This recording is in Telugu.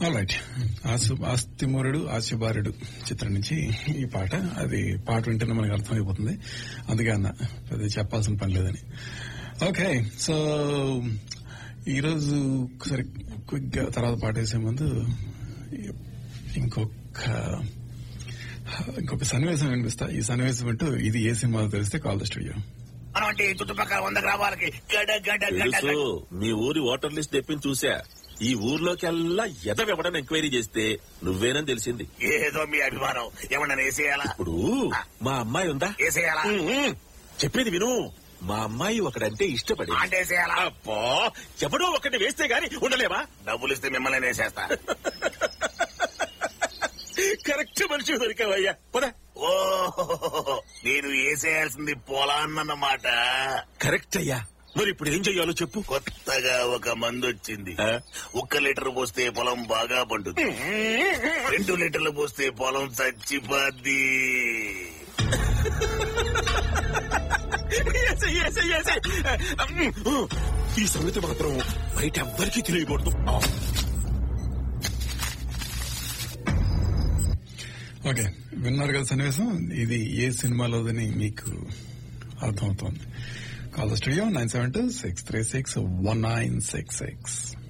రైట్ ఆస్తిమూరుడు ఆశబారుడు చిత్రం నుంచి ఈ పాట అది పాట వింటేనే మనకు అర్థమైపోతుంది అందుకే అన్న పెద్ద చెప్పాల్సిన పని లేదని ఓకే సో ఈరోజు సరే క్విక్ గా తర్వాత పాట వేసే ముందు ఇంకొక ఇంకొక సన్నివేశం వినిపిస్తా ఈ సన్నివేశం అంటూ ఇది ఏ సినిమా తెలిస్తే కాల్ ద స్టూడియో మనం అంటే ఈ చుట్టుపక్కల వంద గ్రామాలకి గడ గడ గడ తెలుసు గడ. మీ ఊరి ఓటర్ లిస్ట్ తెప్పించి చూసా ఈ ఊర్లోకెల్లా ఎదవెవడని ఎంక్వైరీ చేస్తే నువ్వేనని తెలిసింది ఏదో మీ అభిమానం ఏమన్నా వేసేయాలా ఇప్పుడు మా అమ్మాయి ఉందా వేసేయాలా ఉమ్, ఉమ్. చెప్పేది విను మా అమ్మాయి ఒకడంటే ఇష్టపడి అంటే వేసేయాలా అబ్బో ఎవడో ఒకటి వేస్తే గాని ఉండలేవా డబ్బులు ఇస్తే మిమ్మల్ని వేసేస్తా కరెక్ట్ మనిషి దొరికావయ్యా పద ఓ నేను వేసేయాల్సింది పొలాన్నమాట కరెక్ట్ అయ్యా మరి ఇప్పుడు ఏం చెయ్యాలో చెప్పు కొత్తగా ఒక మందు వచ్చింది ఆ? ఒక్క లీటర్ పోస్తే పొలం బాగా పండుద్ది రెండు లీటర్లు పోస్తే పొలం చచ్చిపోద్ది ఏసేయ్, ఏసేయ్, ఏసేయ్. ఈ సంగతి మాత్రం బయట ఎవ్వరికీ తెలియకూడదు ఓకే విన్నారు కదా సన్నివేశం ఇది ఏ సినిమాలోదని మీకు అర్థమవుతోంది call the studio nine seven two six three six one nine six six